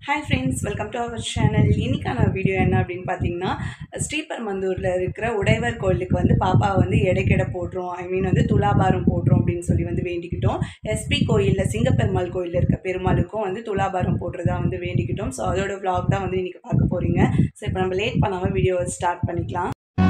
hi friends welcome to our channel இன்னைக்கான video என்ன அப்படின்னு பார்த்தீங்கன்னா ஸ்ரீபெரும்பந்தூரில் இருக்கிற உடைவர் கோயிலுக்கு வந்து பாப்பா வந்து எடைக்கெடை போடுறோம் ஐ மீன் வந்து துலாபாரம் போடுறோம் அப்படின்னு சொல்லி வந்து வேண்டிக்கிட்டோம் எஸ்பி கோயிலில் சிங்கப்பெருமாள் கோயிலில் இருக்க பெருமாளுக்கும் வந்து துலாபாரம் போடுறதா வந்து வேண்டிக்கிட்டோம் ஸோ அதோட vlog தான் வந்து இன்றைக்கி பார்க்க போகிறீங்க ஸோ இப்போ நம்ம லேட் பண்ணாமல் வீடியோவை ஸ்டார்ட் பண்ணிக்கலாம்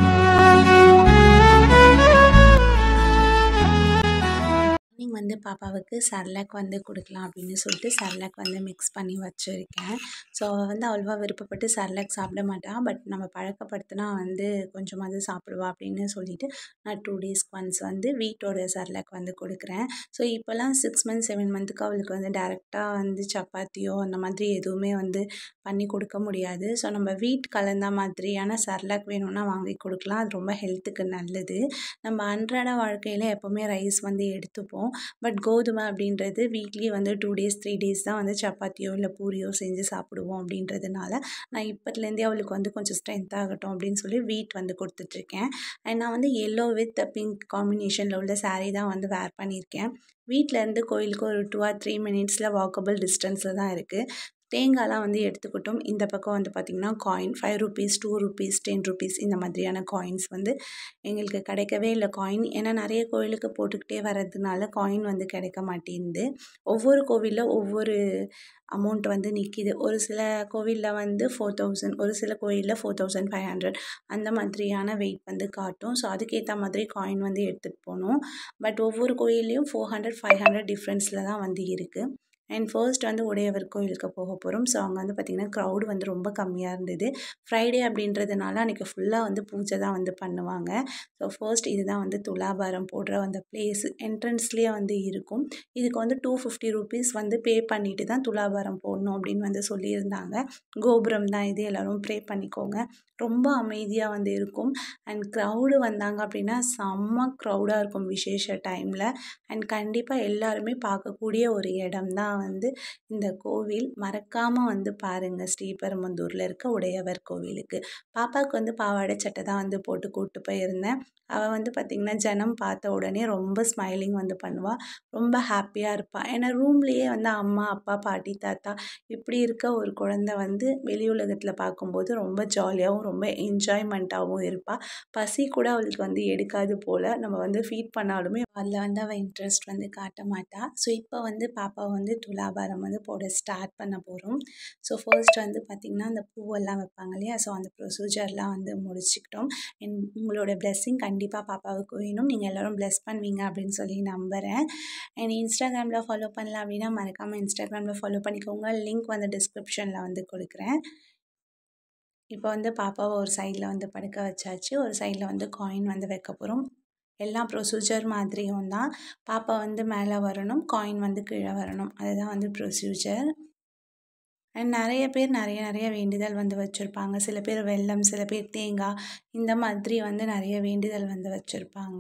மார்னிங் வந்து பாப்பாவுக்கு சர்லாக் வந்து கொடுக்கலாம் அப்படின்னு சொல்லிட்டு சர்லாக் வந்து மிக்ஸ் பண்ணி வச்சுருக்கேன் ஸோ அவள் வந்து அவ்வளோவா விருப்பப்பட்டு சர்லாக் சாப்பிட மாட்டாள் பட் நம்ம பழக்கப்படுத்தினா வந்து கொஞ்சமாவது சாப்பிடுவா அப்படின்னு சொல்லிட்டு நான் டூ டேஸ்க்கு ஒன்ஸ் வந்து வீட்டோட சர்லாக் வந்து கொடுக்குறேன் ஸோ இப்போல்லாம் சிக்ஸ் மந்த் செவன் மந்த்துக்கு அவளுக்கு வந்து டேரெக்டாக வந்து சப்பாத்தியோ அந்த மாதிரி எதுவுமே வந்து பண்ணி கொடுக்க முடியாது ஸோ நம்ம வீட் கலந்த மாதிரியான சர்லாக் வேணும்னா வாங்கி கொடுக்கலாம் அது ரொம்ப ஹெல்த்துக்கு நல்லது நம்ம அன்றாட வாழ்க்கையில் எப்போவுமே ரைஸ் வந்து எடுத்துப்போம் பட் கோதுமை அப்படின்றது வீக்லி வந்து டூ டேஸ் த்ரீ டேஸ் தான் வந்து சப்பாத்தியோ இல்லை பூரியோ செஞ்சு சாப்பிடுவோம் அப்படின்றதுனால நான் இப்போத்துலேருந்தே அவளுக்கு வந்து கொஞ்சம் ஸ்ட்ரென்த் ஆகட்டும் அப்படின்னு சொல்லி வீட் வந்து கொடுத்துட்ருக்கேன் அண்ட் நான் வந்து எல்லோ வித் பிங்க் காம்பினேஷனில் உள்ள saree தான் வந்து வேர் பண்ணியிருக்கேன் வீட்டிலேருந்து கோயிலுக்கு ஒரு டூ ஆர் த்ரீ மினிட்ஸில் வாக்கபிள் டிஸ்டன்ஸில் தான் இருக்குது தேங்காய்லாம் வந்து எடுத்துக்கிட்டோம் இந்த பக்கம் வந்து பார்த்திங்கன்னா coin five rupees two rupees ten rupees இந்த மாதிரியான காயின்ஸ் வந்து எங்களுக்கு கிடைக்கவே இல்லை காயின் ஏன்னா நிறைய கோயிலுக்கு போட்டுக்கிட்டே வர்றதுனால காயின் வந்து கிடைக்க மாட்டேங்குது ஒவ்வொரு கோவிலில் ஒவ்வொரு அமௌண்ட் வந்து நிற்கிது ஒரு சில கோவிலில் வந்து ஃபோர் தௌசண்ட் ஒரு சில கோயிலில் ஃபோர் தௌசண்ட் ஃபைவ் ஹண்ட்ரட் அந்த மாதிரியான வெயிட் வந்து காட்டும் ஸோ அதுக்கேற்ற மாதிரி காயின் வந்து எடுத்துகிட்டு போகணும் பட் ஒவ்வொரு கோயில்லையும் ஃபோர் ஹண்ட்ரட் ஃபைவ் ஹண்ட்ரட் டிஃப்ரென்ஸில் தான் வந்து இருக்குது அண்ட் ஃபர்ஸ்ட் வந்து உடையவர் கோயிலுக்கு போக போகிறோம் ஸோ அங்கே வந்து பார்த்திங்கன்னா க்ரௌடு வந்து ரொம்ப கம்மியாக இருந்தது ஃப்ரைடே அப்படின்றதுனால அன்றைக்கி ஃபுல்லாக வந்து பூஜை தான் வந்து பண்ணுவாங்க ஸோ ஃபர்ஸ்ட் இதுதான் வந்து துலாபாரம் போடுற அந்த பிளேஸ் என்ட்ரன்ஸ்லேயே வந்து இருக்கும் இதுக்கு வந்து டூ ஃபிஃப்டி ருபீஸ் வந்து பே பண்ணிட்டு தான் துலாபாரம் போடணும் அப்படின்னு வந்து சொல்லியிருந்தாங்க கோபுரம் தான் இது எல்லோரும் ப்ரே பண்ணிக்கோங்க ரொம்ப அமைதியாக வந்து இருக்கும் அண்ட் க்ரௌடு வந்தாங்க அப்படின்னா செம்ம க்ரௌடாக இருக்கும் விசேஷ டைமில் அண்ட் கண்டிப்பாக எல்லாருமே பார்க்கக்கூடிய ஒரு இடம் தான் வந்து இந்த கோவில் மறக்காமல் வந்து பாருங்கள் ஸ்ரீபெரும்புதூரில் இருக்க உடையவர் கோவிலுக்கு பாப்பாவுக்கு வந்து பாவாடை சட்டை தான் வந்து போட்டு கூப்பிட்டு போயிருந்தேன் அவள் வந்து பார்த்திங்கன்னா ஜனம் பார்த்த உடனே ரொம்ப ஸ்மைலிங் வந்து பண்ணுவாள் ரொம்ப ஹாப்பியாக இருப்பாள் ஏன்னா ரூம்லேயே வந்து அம்மா அப்பா பாட்டி தாத்தா இப்படி இருக்க ஒரு குழந்தை வந்து வெளி உலகத்தில் பார்க்கும்போது ரொம்ப ஜாலியாகவும் ரொம்ப என்ஜாய்மெண்ட்டாகவும் இருப்பாள் பசி கூட அவளுக்கு வந்து எடுக்காது போல் நம்ம வந்து ஃபீட் பண்ணாலுமே அதில் வந்து அவள் இன்ட்ரெஸ்ட் வந்து காட்ட மாட்டாள் ஸோ இப்போ வந்து பாப்பா வந்து துலாபாரம் வந்து போட ஸ்டார்ட் பண்ண போகிறோம் ஸோ ஃபர்ஸ்ட் வந்து பார்த்திங்கன்னா அந்த பூவெல்லாம் வைப்பாங்க இல்லையா ஸோ அந்த ப்ரொசீஜர்லாம் வந்து முடிச்சுக்கிட்டோம் அண்ட் உங்களோட பிளெஸ்ஸிங் கண்டிப்பாக பாப்பாவுக்கு வேணும் நீங்கள் எல்லோரும் ப்ளெஸ் பண்ணுவீங்க அப்படின்னு சொல்லி நம்புகிறேன் அண்ட் இன்ஸ்டாகிராமில் ஃபாலோ பண்ணல அப்படின்னா மறக்காமல் இன்ஸ்டாகிராமில் ஃபாலோ பண்ணிக்கோங்க லிங்க் வந்து டிஸ்கிரிப்ஷனில் வந்து கொடுக்குறேன் இப்போ வந்து பாப்பாவை ஒரு சைடில் வந்து படுக்க வச்சாச்சு ஒரு சைடில் வந்து காயின் வந்து வைக்க போகிறோம் எல்லா ப்ரொசீஜர் மாதிரியும் தான் பாப்பா வந்து மேலே வரணும் காயின் வந்து கீழே வரணும் அதுதான் வந்து ப்ரொசீஜர் அண்ட் நிறைய பேர் நிறைய நிறைய வேண்டுதல் வந்து வச்சுருப்பாங்க சில பேர் வெல்லம் சில பேர் தேங்காய் இந்த மாதிரி வந்து நிறைய வேண்டுதல் வந்து வச்சுருப்பாங்க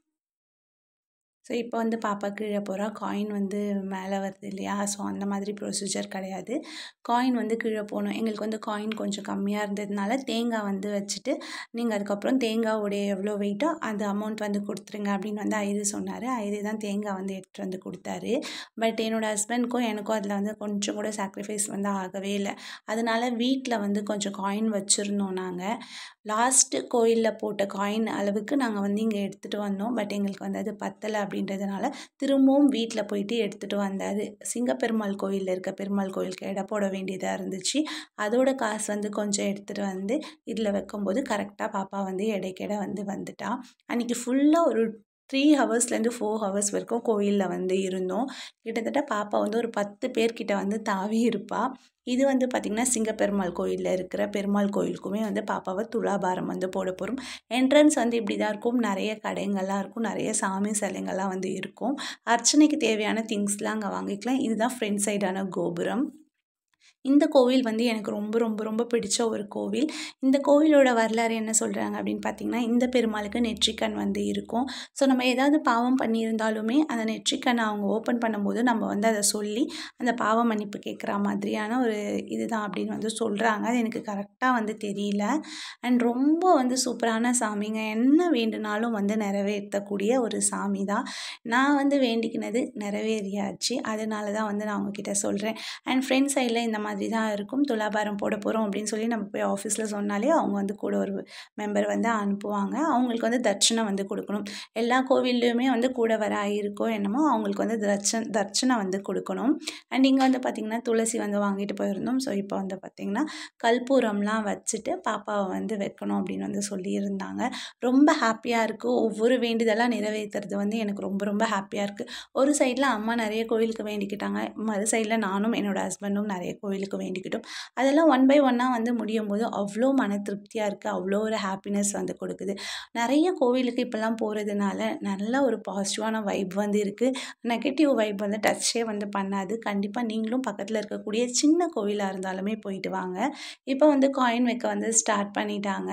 ஸோ இப்போ வந்து பாப்பா கீழே போகிறா காயின் வந்து மேலே வருது இல்லையா ஸோ அந்த மாதிரி ப்ரொசீஜர் கிடையாது காயின் வந்து கீழே போகணும் எங்களுக்கு வந்து காயின் கொஞ்சம் கம்மியாக இருந்ததுனால தேங்காய் வந்து வச்சுட்டு நீங்கள் அதுக்கப்புறம் தேங்காவுடைய எவ்வளோ வெயிட்டோ அந்த அமௌண்ட் வந்து கொடுத்துருங்க அப்படின்னு வந்து ஐது சொன்னார் ஐது தான் தேங்காய் வந்து எடுத்துகிட்டு வந்து கொடுத்தாரு பட் என்னோடய ஹஸ்பண்ட்க்கும் எனக்கும் அதில் வந்து கொஞ்சம் கூட சாக்ரிஃபைஸ் வந்து ஆகவே இல்லை அதனால வீட்டில் வந்து கொஞ்சம் காயின் வச்சுருந்தோம் நாங்கள் லாஸ்ட்டு கோயிலில் போட்ட காயின் அளவுக்கு நாங்கள் வந்து இங்கே எடுத்துகிட்டு வந்தோம் பட் எங்களுக்கு வந்து அது பத்தலை அப்படின்றதுனால திரும்பவும் வீட்டில் போயிட்டு எடுத்துகிட்டு வந்தார் சிங்கப்பெருமாள் கோயிலில் இருக்க பெருமாள் கோயிலுக்கு எடை போட வேண்டியதாக இருந்துச்சு அதோட காசு வந்து கொஞ்சம் எடுத்துகிட்டு வந்து இதில் வைக்கும்போது கரெக்டாக பாப்பா வந்து எடைக்கெடை வந்து வந்துட்டா அன்றைக்கி ஃபுல்லாக ஒரு த்ரீ ஹவர்ஸ்லேருந்து ஃபோர் ஹவர்ஸ் வரைக்கும் கோயிலில் வந்து இருந்தோம் கிட்டத்தட்ட பாப்பா வந்து ஒரு பத்து பேர்கிட்ட வந்து தாவி இருப்பாள் இது வந்து பார்த்திங்கன்னா சிங்கப்பெருமாள் கோயிலில் இருக்கிற பெருமாள் கோயிலுக்குமே வந்து பாப்பாவை துலாபாரம் வந்து போட போகிறோம் என்ட்ரன்ஸ் வந்து இப்படி தான் இருக்கும் நிறைய கடைங்கள்லாம் இருக்கும் நிறைய சாமி சிலைங்கள்லாம் வந்து இருக்கும் அர்ச்சனைக்கு தேவையான திங்ஸ்லாம் அங்கே வாங்கிக்கலாம் இதுதான் ஃப்ரண்ட் சைடான கோபுரம் இந்த கோவில் வந்து எனக்கு ரொம்ப ரொம்ப ரொம்ப பிடிச்ச ஒரு கோவில் இந்த கோவிலோட வரலாறு என்ன சொல்கிறாங்க அப்படின்னு பார்த்தீங்கன்னா இந்த பெருமாளுக்கு நெற்றிக்கண் வந்து இருக்கும் ஸோ நம்ம ஏதாவது பாவம் பண்ணியிருந்தாலுமே அந்த நெற்றிக்கண்ணை அவங்க ஓப்பன் பண்ணும்போது நம்ம வந்து அதை சொல்லி அந்த பாவ மன்னிப்பு கேட்குற மாதிரியான ஒரு இதுதான் அப்படின்னு வந்து சொல்கிறாங்க அது எனக்கு கரெக்டாக வந்து தெரியல அண்ட் ரொம்ப வந்து சூப்பரான சாமிங்க என்ன வேண்டுனாலும் வந்து நிறைவேற்றக்கூடிய ஒரு சாமி தான் நான் வந்து வேண்டிக்கினது நிறைவேறியாச்சு அதனால தான் வந்து நான் உங்ககிட்ட சொல்கிறேன் அண்ட் ஃப்ரெண்ட் சைடில் இந்த இந்த மாதிரி தான் இருக்கும் துலாபாரம் போட போகிறோம் அப்படின்னு சொல்லி நம்ம போய் ஆஃபீஸில் சொன்னாலே அவங்க வந்து கூட ஒரு மெம்பர் வந்து அனுப்புவாங்க அவங்களுக்கு வந்து தட்சணை வந்து கொடுக்கணும் எல்லா கோவில்லையுமே வந்து கூட வர இருக்கோ என்னமோ அவங்களுக்கு வந்து தட்ச தட்சணை வந்து கொடுக்கணும் அண்ட் இங்கே வந்து பார்த்திங்கன்னா துளசி வந்து வாங்கிட்டு போயிருந்தோம் ஸோ இப்போ வந்து பார்த்திங்கன்னா கற்பூரம்லாம் வச்சுட்டு பாப்பாவை வந்து வைக்கணும் அப்படின்னு வந்து சொல்லியிருந்தாங்க ரொம்ப ஹாப்பியாக இருக்குது ஒவ்வொரு வேண்டுதலாக நிறைவேற்றுறது வந்து எனக்கு ரொம்ப ரொம்ப ஹாப்பியாக இருக்குது ஒரு சைடில் அம்மா நிறைய கோவிலுக்கு வேண்டிக்கிட்டாங்க மறு சைடில் நானும் என்னோடய ஹஸ்பண்டும் நிறைய கோவிலுக்கு வேண்டிக்கிட்டோம் அதெல்லாம் ஒன் பை ஒன்னாக வந்து முடியும் போது அவ்வளோ மன திருப்தியாக இருக்குது அவ்வளோ ஒரு ஹாப்பினஸ் வந்து கொடுக்குது நிறைய கோவிலுக்கு இப்போல்லாம் போகிறதுனால நல்ல ஒரு பாசிட்டிவான வைப் வந்து இருக்குது நெகட்டிவ் வைப் வந்து டச்சே வந்து பண்ணாது கண்டிப்பாக நீங்களும் பக்கத்தில் இருக்கக்கூடிய சின்ன கோவிலாக இருந்தாலுமே போயிட்டு வாங்க இப்போ வந்து காயின் வைக்க வந்து ஸ்டார்ட் பண்ணிட்டாங்க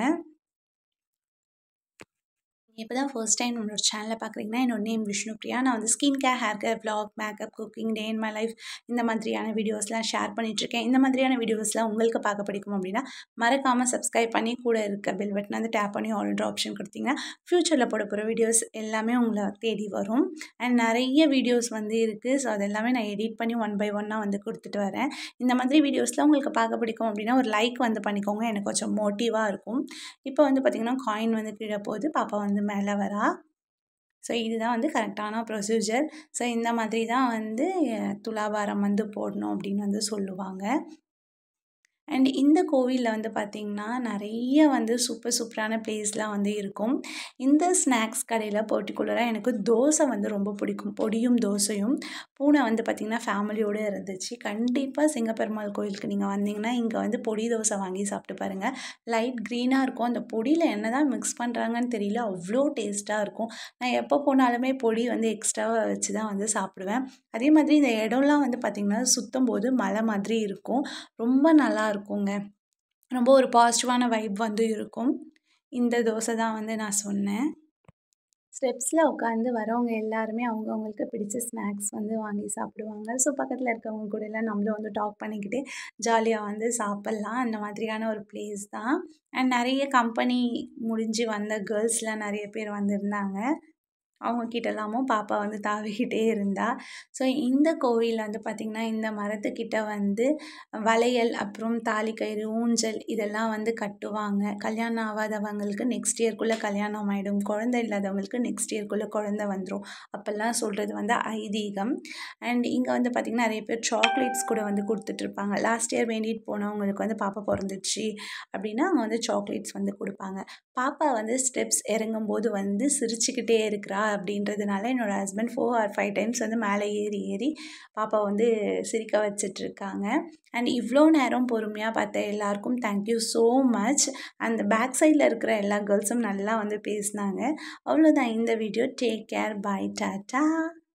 இப்போ தான் ஃபர்ஸ்ட் டைம் நம்மளோட சேனலை பார்க்குறீங்கன்னா என்னோட நேம் விஷ்ணு பிரியா நான் வந்து skin care hair care vlog makeup cooking day in my life இந்த மாதிரியான வீடியோஸ்லாம் ஷேர் பண்ணிகிட்ருக்கேன் இந்த மாதிரியான வீடியோஸ்லாம் உங்களுக்கு பார்க்க பிடிக்கும் அப்படின்னா மறக்காமல் சப்ஸ்கிரைப் பண்ணி கூட இருக்க பெல் பட்டன் வந்து டேப் பண்ணி ஆல்ரெடி ஆப்ஷன் கொடுத்தீங்கன்னா ஃப்யூச்சரில் போட போகிற வீடியோஸ் எல்லாமே உங்களை தேடி வரும் அண்ட் நிறைய வீடியோஸ் வந்து இருக்குது ஸோ அது எல்லாமே நான் எடிட் பண்ணி ஒன் பை ஒன்னாக வந்து கொடுத்துட்டு வரேன் இந்த மாதிரி வீடியோஸ்லாம் உங்களுக்கு பார்க்க பிடிக்கும் அப்படின்னா ஒரு லைக் வந்து பண்ணிக்கோங்க எனக்கு கொஞ்சம் மோட்டிவாக இருக்கும் இப்போ வந்து பார்த்திங்கன்னா காயின் வந்து கீழே போகுது பாப்பா வந்து மேலே வரா ஸோ இதுதான் வந்து கரெக்டான ப்ரொசீஜர் ஸோ இந்த மாதிரி தான் வந்து அஹ், துலாபாரம் வந்து போடணும் அப்படின்னு வந்து சொல்லுவாங்க அண்ட் இந்த கோவிலில் வந்து பார்த்திங்கன்னா நிறைய வந்து சூப்பர் சூப்பரான பிளேஸ்லாம் வந்து இருக்கும் இந்த ஸ்நாக்ஸ் கடையில் பர்டிகுலராக எனக்கு தோசை வந்து ரொம்ப பிடிக்கும் பொடியும் தோசையும் பூனை வந்து பார்த்திங்கன்னா ஃபேமிலியோடு இருந்துச்சு கண்டிப்பாக சிங்கப்பெருமாள் கோயிலுக்கு நீங்கள் வந்தீங்கன்னா இங்கே வந்து பொடி தோசை வாங்கி சாப்பிட்டு பாருங்கள் லைட் க்ரீனாக இருக்கும் அந்த பொடியில் என்ன தான் மிக்ஸ் பண்ணுறாங்கன்னு தெரியல அவ்வளோ டேஸ்ட்டாக இருக்கும் நான் எப்போ போனாலுமே பொடி வந்து எக்ஸ்ட்ராவாக வச்சு தான் வந்து சாப்பிடுவேன் அதே மாதிரி இந்த இடம்லாம் வந்து பார்த்திங்கன்னா சுத்தம் போது மலை மாதிரி இருக்கும் ரொம்ப நல்லா இருக்குங்க ரொம்ப ஒரு பாசிட்டிவான வைப் வந்து இருக்கும் இந்த தோசை தான் வந்து நான் சொன்னேன் ஸ்டெப்ஸில் உட்காந்து வரவங்க எல்லாருமே அவங்கவுங்களுக்கு பிடிச்ச ஸ்நாக்ஸ் வந்து வாங்கி சாப்பிடுவாங்க ஸோ பக்கத்தில் இருக்கவங்க கூட எல்லாம் நம்மளும் வந்து டாக் பண்ணிக்கிட்டே ஜாலியாக வந்து சாப்பிட்லாம் அந்த மாதிரியான ஒரு பிளேஸ் தான் அண்ட் நிறைய கம்பெனி முடிஞ்சு வந்த கேர்ள்ஸ்லாம் நிறைய பேர் வந்திருந்தாங்க அவங்க கிட்டலாமும் பாப்பா வந்து தாவிக்கிட்டே இருந்தா ஸோ இந்த கோவிலில் வந்து பார்த்திங்கன்னா இந்த மரத்துக்கிட்ட வந்து வளையல் அப்புறம் தாலிக்கயிறு ஊஞ்சல் இதெல்லாம் வந்து கட்டுவாங்க கல்யாணம் ஆகாதவங்களுக்கு நெக்ஸ்ட் இயர்க்குள்ளே கல்யாணம் ஆகிடும் குழந்தை இல்லாதவங்களுக்கு நெக்ஸ்ட் இயர்க்குள்ளே குழந்தை வந்துடும் அப்போல்லாம் சொல்கிறது வந்து ஐதீகம் அண்ட் இங்கே வந்து பார்த்திங்கன்னா நிறைய பேர் சாக்லேட்ஸ் கூட வந்து கொடுத்துட்ருப்பாங்க லாஸ்ட் இயர் வேண்டிட்டு போனவங்களுக்கு வந்து பாப்பா பிறந்துச்சு அப்படின்னா அவங்க வந்து சாக்லேட்ஸ் வந்து கொடுப்பாங்க பாப்பா வந்து ஸ்டெப்ஸ் இறங்கும்போது வந்து சிரிச்சுக்கிட்டே இருக்கிறா அப்படின்றதுனால என்னோடய husband four or five times வந்து மேலே ஏறி ஏறி பாப்பா வந்து சிரிக்க வச்சிட்ருக்காங்க அண்ட் இவ்வளோ நேரம் பொறுமையாக பார்த்த எல்லாருக்கும் தேங்க்யூ ஸோ மச் அந்த பேக் சைடில் இருக்கிற எல்லா கேர்ள்ஸும் நல்லா வந்து பேசினாங்க அவ்வளோதான் இந்த video take care bye tata